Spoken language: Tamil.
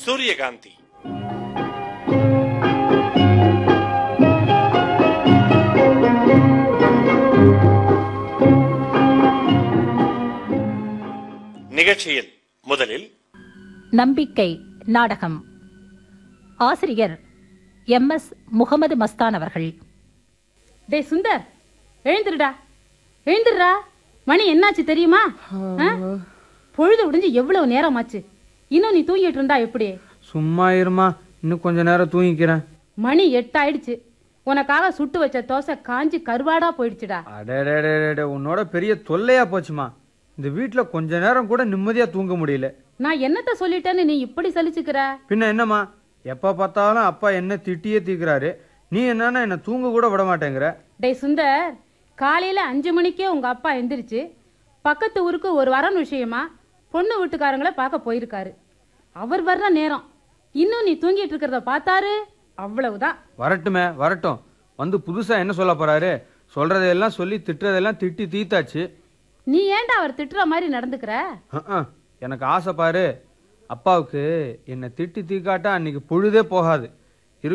சூரியகாந்தி நிகழ்ச்சியில் முதலில் நம்பிக்கை நாடகம் ஆசிரியர் எம் எஸ் முகமது மஸ்தான் அவர்கள் டேய் சுந்தர் எழுந்துருடா எழுந்துடுறா மணி என்னாச்சு தெரியுமா ஆ? பொழுது விடிஞ்சு எவ்வளவு நேரமாச்சு இன்னும் நீ தூங்கிட்டு இருந்தா எப்படி சும்மா இருமா இன்னும் கொஞ்ச நேரம் தூங்கிக்கிறேன் மணி எட்டாயிடுச்சு உனக்காக சுட்டு வச்ச தோசை காஞ்சி கருவாடா போயிடுச்சுடா அடடடடட உன்னோட பெரிய தொல்லையா போச்சுமா இந்த வீட்ல கொஞ்ச நேரம் கூட நிம்மதியா தூங்க முடியல நான் என்னத்த சொல்லிட்டேன்னு நீ இப்படி சலிச்சுக்கிற பின்ன என்னம்மா எப்ப பார்த்தாலும் அப்பா என்ன திட்டியே தீக்குறாரு நீ என்னன்னா என்ன தூங்க கூட விட மாட்டேங்கிற டேய் சுந்தர் காலையில அஞ்சு மணிக்கே உங்க அப்பா எந்திரிச்சு பக்கத்து ஊருக்கு ஒரு வரன் விஷயமா பொண்ணு வீட்டுக்காரங்கள பார்க்க போயிருக்காரு அவர் வர்ற நேரம் இன்னும் நீ தூங்கிட்டு இருக்கிறத பார்த்தாரு அவ்வளவுதான் வரட்டுமே வரட்டும் வந்து புதுசா என்ன சொல்ல போறாரு சொல்றதையெல்லாம் சொல்லி திட்டுறதெல்லாம் திட்டி தீத்தாச்சு நீ ஏன்டா அவர் திட்டுற மாதிரி நடந்துக்கிற அஹ், அஹ். எனக்கு ஆசை பாரு அப்பாவுக்கு என்னை திட்டி தீக்காட்டா அன்னைக்கு பொழுதே போகாது